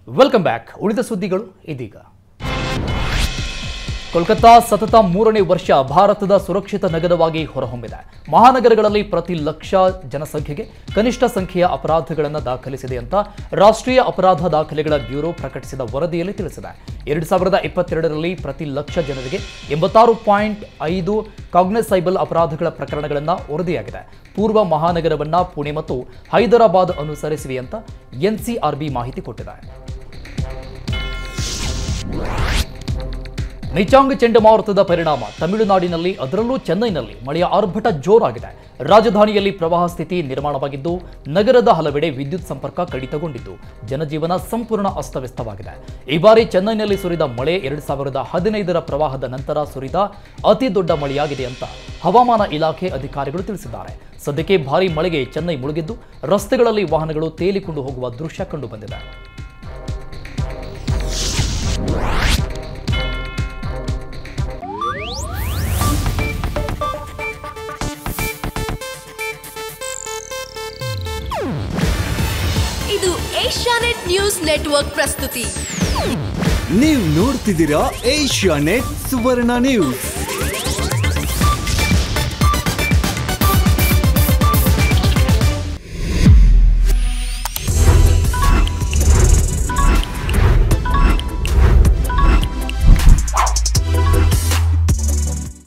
welcome back ಉಳಿದ ಸುದ್ದಿಗಳು ಇದೀಗ ಕೋಲ್ಕತ್ತಾ ಸತತ ಮೂರನೇ ವರ್ಷ ಭಾರತದ ಸುರಕ್ಷಿತ ನಗರವಾಗಿ ಹೊರಹೊಮ್ಮಿದೆ ಮಹಾನಗರಗಳಲ್ಲಿ ಪ್ರತಿ ಲಕ್ಷ ಜನಸಂಖ್ಯೆಗೆ ಕನಿಷ್ಠ ಸಂಖ್ಯೆಯ ಅಪರಾಧಗಳನ್ನು ದಾಖಲಿಸಿದೆ ಅಂತ ರಾಷ್ಟ್ರೀಯ ಅಪರಾಧ ದಾಖಲೆಗಳ ಬ್ಯೂರೋ ಪ್ರಕಟಿಸಿದ ವರದಿಯಲ್ಲಿ ತಿಳಿಸಿದೆ ಎರಡು ಸಾವಿರದ ಇಪ್ಪತ್ತೆರಡರಲ್ಲಿ ಪ್ರತಿ ಲಕ್ಷ ಜನರಿಗೆ ಎಂಬತ್ತಾರು ಪಾಯಿಂಟ್ ಐದು ಕಾಗ್ನೆಸೈಬಲ್ ಅಪರಾಧಗಳ ಪ್ರಕರಣಗಳನ್ನು ವರದಿಯಾಗಿದೆ ಪೂರ್ವ ಮಹಾನಗರವನ್ನ ಪುಣೆ ಮತ್ತು ಹೈದರಾಬಾದ್ ಅನುಸರಿಸಿವೆ ಅಂತ ಎನ್ಸಿಆರ್ಬಿ ಮಾಹಿತಿ ಕೊಟ್ಟಿದೆ ನಿಚಾಂಗ್ ಚಂಡಮಾರುತದ ಪರಿಣಾಮ ತಮಿಳುನಾಡಿನಲ್ಲಿ ಅದರಲ್ಲೂ ಚೆನ್ನೈನಲ್ಲಿ ಮಳೆಯ ಆರ್ಭಟ ಜೋರಾಗಿದೆ ರಾಜಧಾನಿಯಲ್ಲಿ ಪ್ರವಾಹ ಸ್ಥಿತಿ ನಿರ್ಮಾಣವಾಗಿದ್ದು ನಗರದ ಹಲವೆಡೆ ವಿದ್ಯುತ್ ಸಂಪರ್ಕ ಕಡಿತಗೊಂಡಿದ್ದು ಜನಜೀವನ ಸಂಪೂರ್ಣ ಅಸ್ತವ್ಯಸ್ತವಾಗಿದೆ ಈ ಬಾರಿ ಚೆನ್ನೈನಲ್ಲಿ ಸುರಿದ ಮಳೆ ಎರಡು ಸಾವಿರದ ಹದಿನೈದರ ಪ್ರವಾಹದ ನಂತರ ಸುರಿದ ಅತಿ ದೊಡ್ಡ ಮಳೆಯಾಗಿದೆ ಅಂತ ಹವಾಮಾನ ಇಲಾಖೆ ಅಧಿಕಾರಿಗಳು ತಿಳಿಸಿದ್ದಾರೆ ಸದ್ಯಕ್ಕೆ ಭಾರೀ ಮಳೆಗೆ ಚೆನ್ನೈ ಮುಳುಗಿದ್ದು ರಸ್ತೆಗಳಲ್ಲಿ ವಾಹನಗಳು ತೇಲಿಕೊಂಡು ಹೋಗುವ ದೃಶ್ಯ ಕಂಡುಬಂದಿದೆ ಇದು ಏಷ್ಯಾನೆಟ್ ನ್ಯೂಸ್ ನೆಟ್ವರ್ಕ್ ಪ್ರಸ್ತುತಿ ನೀವು ನೋಡ್ತಿದ್ದೀರಾ ಏಷ್ಯಾ ನೆಟ್ ಸುವರ್ಣ ನ್ಯೂಸ್